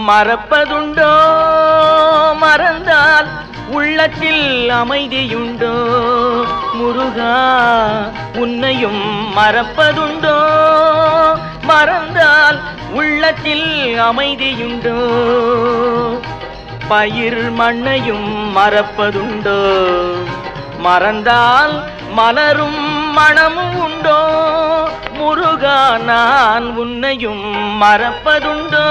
மறப்பதுண்டோ மறந்தால் உள்ளத்தில் அமைதியுண்டோ முருகா உன்னையும் மறப்பதுண்டோ மறந்தால் உள்ளத்தில் அமைதியுண்டோ பயிர் மண்ணையும் மறப்பதுண்டோ மறந்தால் மலரும் மனமும் உண்டோ முருகா நான் உன்னையும் மறப்பதுண்டோ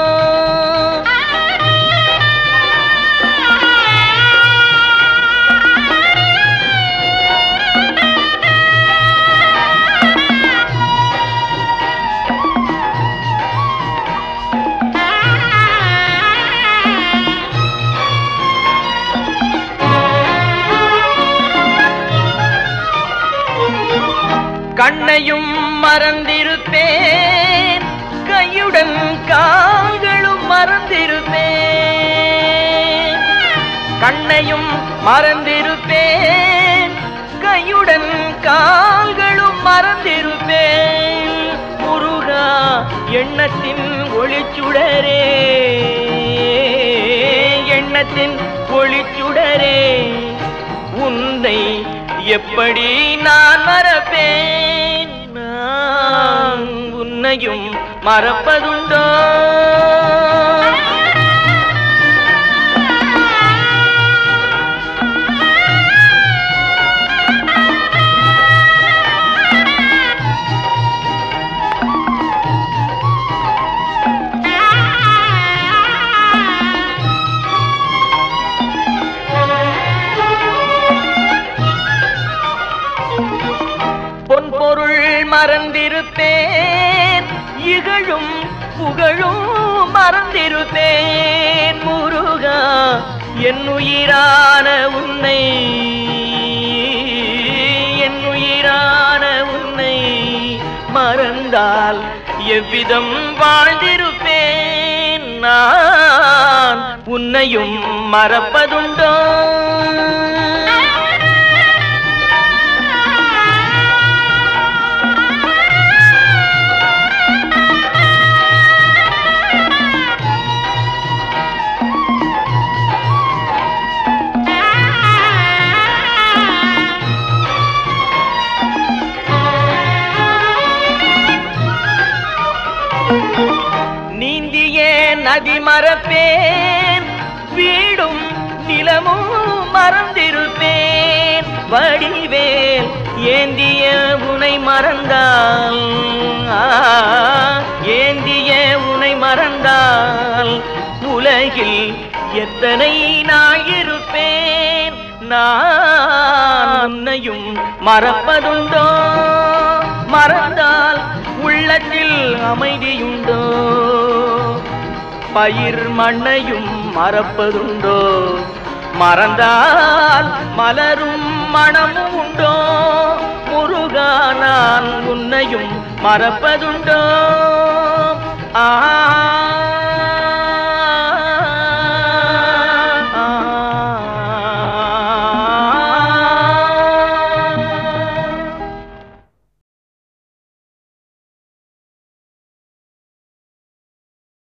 கண்ணையும் மறந்திருப்பேன் கையுடன் கால்களும் மறந்திருப்பேன் கண்ணையும் மறந்திருப்பேன் கையுடன் கால்களும் மறந்திருப்பேன் முருகா எண்ணத்தின் ஒளிச்சுடரே எண்ணத்தின் ஒளிச்சுடரே உன்னை எப்படி நான் மறப்பேன் நான் உன்னையும் மறப்பதுண்டோ பொன் பொருள் மறந்திருப்பேன் இகழும் புகழும் மறந்திருப்பேன் முருகா என் உயிரான உன்னை என் உயிரான உன்னை மறந்தால் எவ்விதம் வாழ்ந்திருப்பேன் நான் உன்னையும் மறப்பதுண்டோ நீந்தியே நதி மறப்பேன் வீடும் நிலமும் மறந்திருப்பேன் வடிவேல் ஏந்திய உனை மறந்தால் ஆ, ஏந்திய உனை மறந்தால் உலகில் எத்தனை நாள் இருப்பேன் நான் உன்னையும் மறப்பதுண்டோ மறந்தால் உள்ளத்தில் அமைதியுண்டோ பயிர் மண்ணையும் மறப்பதுண்டோ மறந்தால் மலரும் மனமும் உண்டோ முருகா நான் உன்னையும் மறப்பதுண்டோ ஆ